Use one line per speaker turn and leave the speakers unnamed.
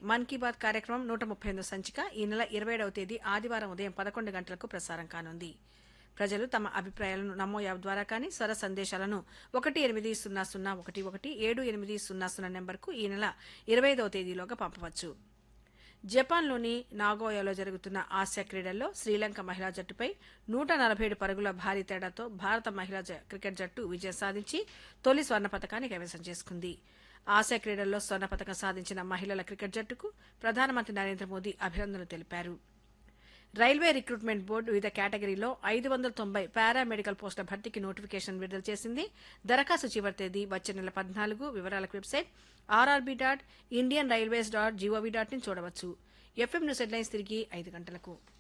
మన్ key bath కార్యక్రమం నూట ముప్పై ఎనిమిది సంచిక ఈ నెల ఇరవై ఏడవ తేదీ ఆదివారం ఉదయం పదకొండు గంటలకు ప్రసారం కానుంది ప్రజలు తమ అభిప్రాయాలను నమో యాప్ ద్వారా కానీ స్వర సందేశాలను ఒకటి ఎనిమిది సున్నా సున్నా ఒకటి ఒకటి ఏడు ఎనిమిది సున్నా సున్నా నెంబర్కు ఈ నెల ఇరవై ఐదవ తేదీలోగా పంపవచ్చు జపాన్లోని నాగోయాలో జరుగుతున్న ఆసియా క్రీడల్లో శ్రీలంక మహిళా జట్టుపై నూట నలభై ఏడు పరుగుల భారీ తేడాతో భారత మహిళా జ- క్రికెట్ జట్టు విజయం సాధించి తొలి స్వర్ణ పథకాన్ని కైవసం చేసుకుంది ఆసియా క్రీడల్లో స్వర్ణ పథకం సాధించిన మహిళల క్రికెట్ జట్టుకు ప్రధానమంత్రి నరేంద్ర మోదీ అభినందనలు తెలిపారు రైల్వే రిక్రూట్మెంట్ బోర్డు వివిధ కేటగిరీలో ఐదు వందల తొంభై పారామెడికల్ పోస్టుల భర్తీకి నోటిఫికేషన్ విడుదల చేసింది దరఖాస్తు చివరి తేదీ వచ్చే నెల పద్నాలుగు వివరాలకు website RRB dot Indian railways dot G O V dot in చూడవచ్చు ఎఫ్ఎం న్యూస్ హెడ్లైన్స్ తిరిగి ఐదు గంటలకు